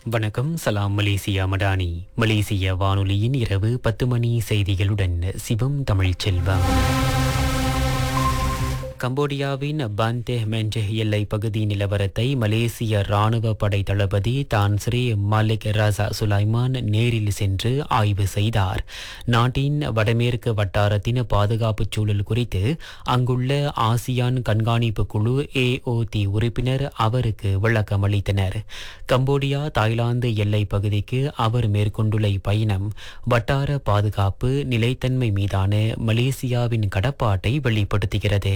வணக்கம் சலாம் மலேசியா மடானி மலேசிய வானொலியின் இரவு பத்து மணி செய்திகளுடன் சிவம் தமிழ்ச் செல்வம் கம்போடியாவின் பாந்தே மென்ஜே எல்லை பகுதி நிலவரத்தை மலேசிய ராணுவ படை தளபதி தான் ஸ்ரீ மாலிக் ராசா சுலைமான் நேரில் சென்று ஆய்வு செய்தார் நாட்டின் வடமேற்கு வட்டாரத்தின் பாதுகாப்பு சூழல் குறித்து அங்குள்ள ஆசியான் கண்காணிப்பு குழு ஏஓடி உறுப்பினர் அவருக்கு விளக்கம் அளித்தனர் கம்போடியா தாய்லாந்து எல்லை பகுதிக்கு அவர் மேற்கொண்டுள்ள இப்பயணம் வட்டார பாதுகாப்பு நிலைத்தன்மை மீதான மலேசியாவின் கடப்பாட்டை வெளிப்படுத்துகிறது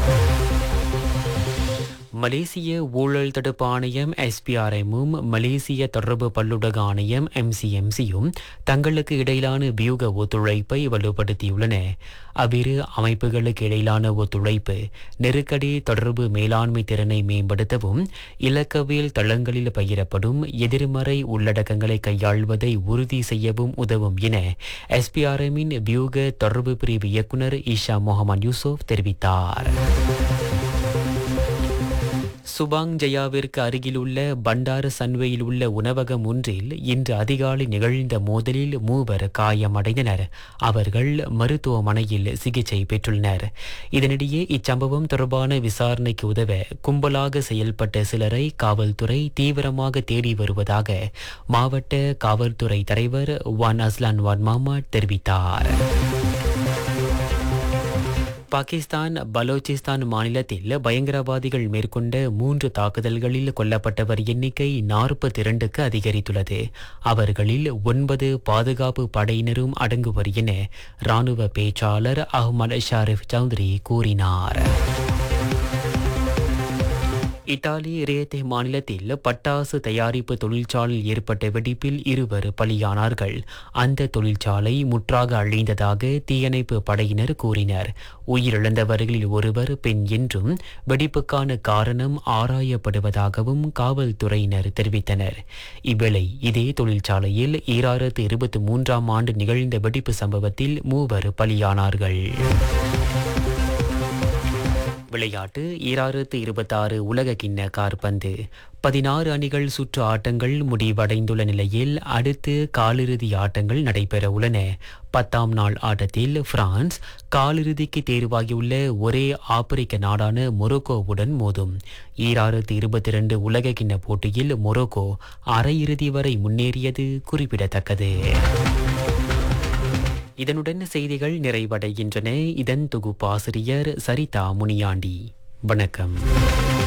மலேசிய ஊழல் தடுப்பு ஆணையம் எஸ்பிஆர்எம்மும் மலேசிய தொடர்பு பல்லுடக ஆணையம் எம்சிஎம்சியும் தங்களுக்கு இடையிலான வியூக ஒத்துழைப்பை வலுப்படுத்தியுள்ளன அவ்விரு அமைப்புகளுக்கு இடையிலான ஒத்துழைப்பு நெருக்கடி தொடர்பு மேலாண்மை திறனை மேம்படுத்தவும் இலக்கவியல் தளங்களில் பகிரப்படும் எதிர்மறை உள்ளடக்கங்களை கையாள்வதை உறுதி செய்யவும் உதவும் என எஸ்பிஆர்எம்மின் வியூக தொடர்பு பிரிவு இயக்குனர் ஈஷா முகமது யூசுப் தெரிவித்தார் சுபாங் ஜயாவிற்கு அருகிலுள்ள பண்டார சன்வேயில் உள்ள உணவகம் ஒன்றில் இன்று அதிகாலை நிகழ்ந்த மோதலில் மூவர் காயமடைந்தனர் அவர்கள் மருத்துவமனையில் சிகிச்சை பெற்றுள்ளனர் இதனிடையே இச்சம்பவம் தொடர்பான விசாரணைக்கு உதவ கும்பலாக செயல்பட்ட சிலரை காவல்துறை தீவிரமாக தேடி வருவதாக மாவட்ட காவல்துறை தலைவர் வான் அஸ்லான் வான் மாமாட் தெரிவித்தார் பாகிஸ்தான் பலோச்சிஸ்தான் மாநிலத்தில் பயங்கரவாதிகள் மேற்கொண்ட மூன்று தாக்குதல்களில் கொல்லப்பட்டவர் எண்ணிக்கை நாற்பத்தி இரண்டுக்கு அதிகரித்துள்ளது அவர்களில் ஒன்பது பாதுகாப்பு படையினரும் அடங்குவர் என ராணுவ பேச்சாளர் அஹ்மத் ஷாரிஃப் சௌத்ரி கூறினார் இத்தாலி ரேத்தே மாநிலத்தில் பட்டாசு தயாரிப்பு தொழிற்சாலையில் ஏற்பட்ட வெடிப்பில் இருவர் பலியானார்கள் அந்த தொழிற்சாலை முற்றாக அழிந்ததாக தீயணைப்பு படையினர் கூறினர் உயிரிழந்தவர்களில் ஒருவர் பெண் என்றும் வெடிப்புக்கான காரணம் ஆராயப்படுவதாகவும் காவல்துறையினர் தெரிவித்தனர் இவ்வேளை இதே தொழிற்சாலையில் ஈராயிரத்து இருபத்தி மூன்றாம் ஆண்டு நிகழ்ந்த வெடிப்பு சம்பவத்தில் மூவர் பலியானார்கள் விளையாட்டு ஈராயிரத்து இருபத்தாறு உலக கிண்ண கார்பந்து பதினாறு அணிகள் சுற்று ஆட்டங்கள் முடிவடைந்துள்ள நிலையில் அடுத்து காலிறுதி ஆட்டங்கள் நடைபெற உள்ளன பத்தாம் நாள் ஆட்டத்தில் பிரான்ஸ் காலிறுதிக்கு தேர்வாகியுள்ள ஒரே ஆப்பிரிக்க நாடான மொரோக்கோவுடன் மோதும் ஈராயிரத்து இருபத்தி இரண்டு உலக கிண்ண போட்டியில் மொரோக்கோ அரையிறுதி வரை முன்னேறியது குறிப்பிடத்தக்கது இதனுடன் செய்திகள் நிறைவடைகின்றன இதன் தொகுப்பாசிரியர் சரிதா முனியாண்டி வணக்கம்